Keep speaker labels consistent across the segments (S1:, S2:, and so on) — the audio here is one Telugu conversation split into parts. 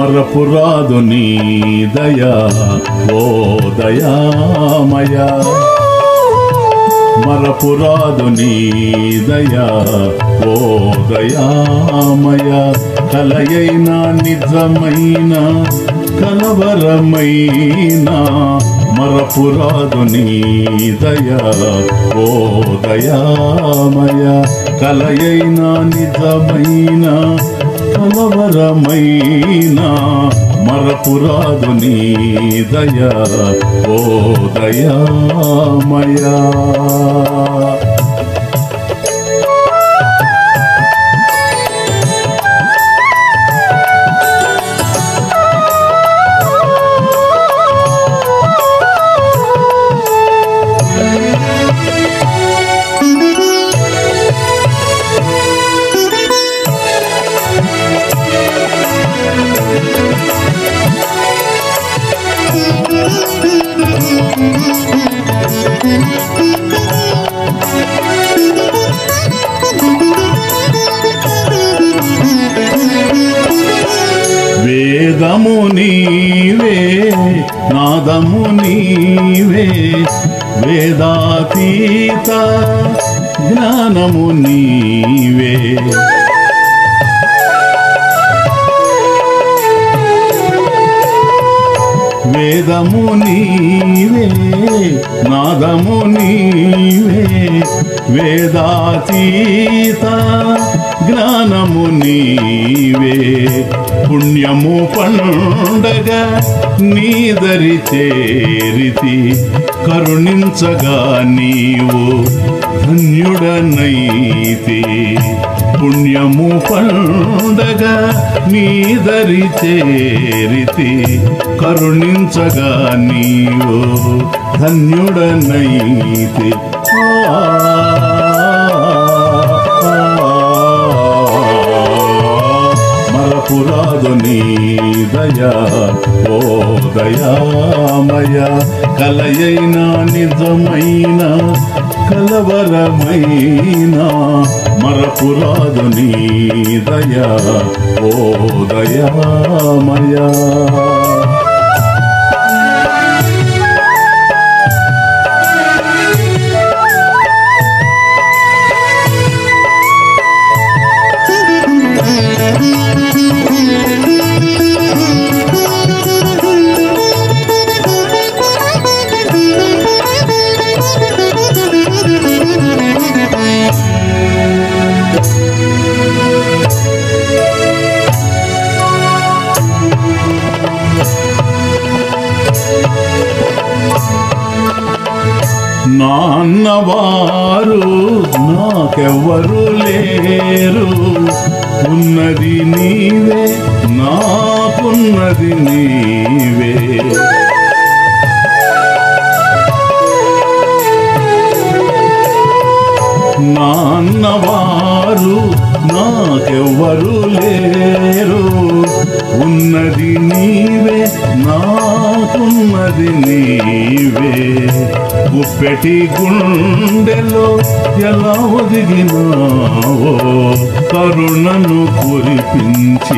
S1: మరపురాదు నీ దయా ఓ దయామయ మరపురాదు నీ దయా ఓ దయామయ కలయైన నిజమైన కలవరమైన మరపురాదు నీ దయా ఓ దయామయ కలయైన నిజమైన కలవరమైన మరపురాదు నీ దయా ఓ దయామయా వేదము నీవే నాదము నీవే వేదాతీత జ్ఞానము నీవే వేదము నీవే నాదము నీవే వేదాతీత జ్ఞానము నీవే పుణ్యము పండగ నీదరి చేరితి కరుణించగా నీవు ధన్యుడనైతి పుణ్యము పండగ నీదరి చేరితి కరుణించగా నీవు ధన్యుడనైతి ఆ, మరపురాదు నీ దయా ఓ దయామయ కలయైన నిజమైన కలవరమైన మరపురాదు నీ దయా ఓ దయామయ నాన్నవారు నాకెవ్వరు లేరు ఉన్నది నీవే నాకున్నది నీవే నాన్నవారు నాకెవ్వరు లేరు ఉన్నది నీవే నాకున్నది నీవే గుప్పెటి గుండెలో ఎలా ఒదిగినావో కరుణను కురిపించి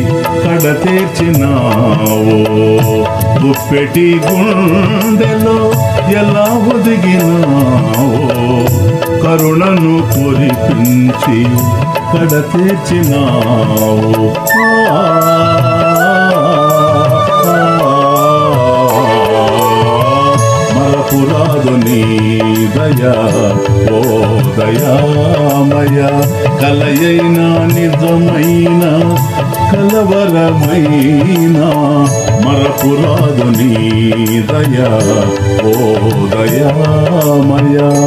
S1: కడతేర్చినావో గుప్పెటి గుండెలో ఎలా ఒదిగినావో కరుణను కురిపించి కడతీర్చినావు మరపురాదు నీ దయా ఓ దయామయ కలయైన నిజమైన కలవరమైన మరపురాదు నీ దయా ఓ దయామయా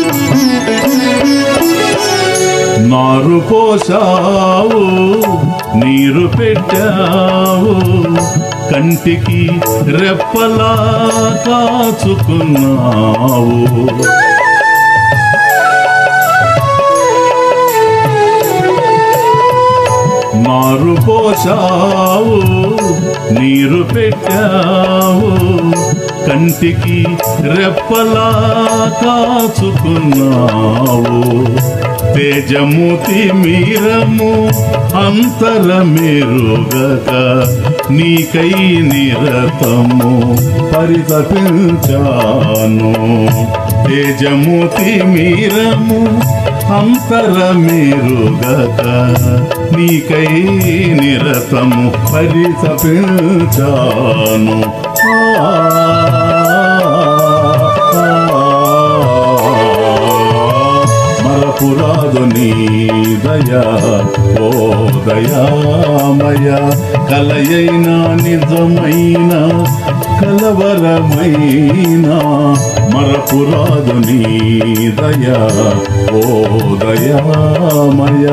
S1: నారు పోసావు నీరు పెట్టావు కంటికి రెప్పలా కాచుకున్నావు నారు పోసావు నీరు పెట్టావు కంటికి రెప్పలా కాచుకున్నావు తేజముతి మీరము అంతర మెరుగక నీకై నిరతము పరితపించాను తేజముతి మీరము అంతర మెరుగక నీకై నిరతము పరితపించాను ఆ, ఆ, మరపురాదు నీ దయా ఓ దయామయ కలయైన నిజమైన కలవరమైన మరపురాదు నీ దయా ఓ దయామయ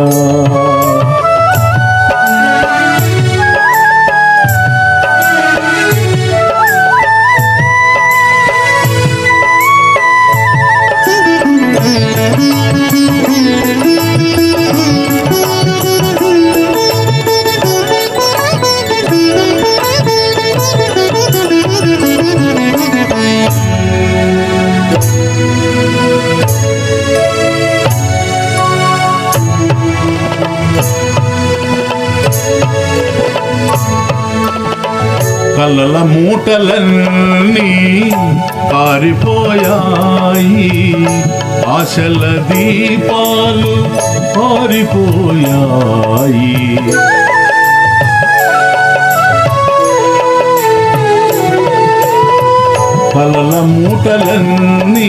S1: కలల మూటలన్నీ పారిపోయాయి ఆశల దీపాలు పారిపోయాయి కలల మూటలన్నీ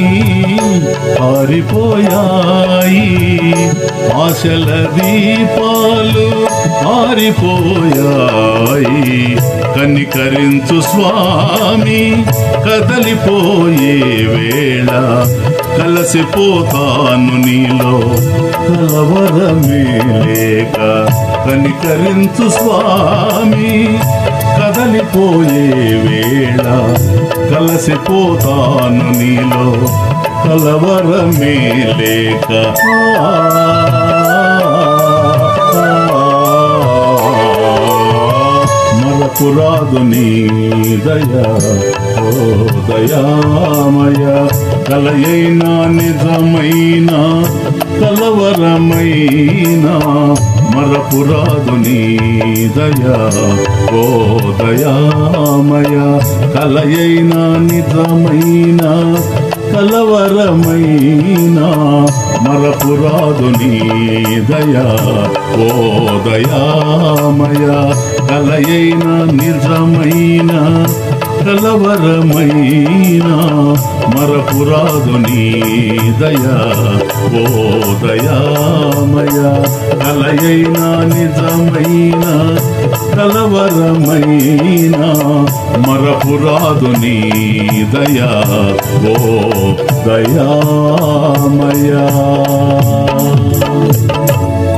S1: పారిపోయాయి ఆశల దీపాలు పారిపోయాయి కనికరించు స్వామి కదలిపోయే వేళ కలసిపోతాను నీలో కలవరమే లేక కనికరించు స్వామి కదలిపోయే వేళ కలసిపోతాను నీలో కలవరమే లేక ఆ, మరపురాదు నీ దయా ఓ దయామయ కలయైన నిజమైన కలవరమైన మరపురాదు నీ దయా ఓ దయామయ కలయైన నిజమైన కలవరమైన మరపురాదు నీ దయా ఓ దయామయ కలయైన నిజమైన కలవరమైన మరపురాదు నీ దయా ఓ దయామయ కలయైన నిజమైన కలవరమైన మరపురాదు నీ దయా ఓ దయామయ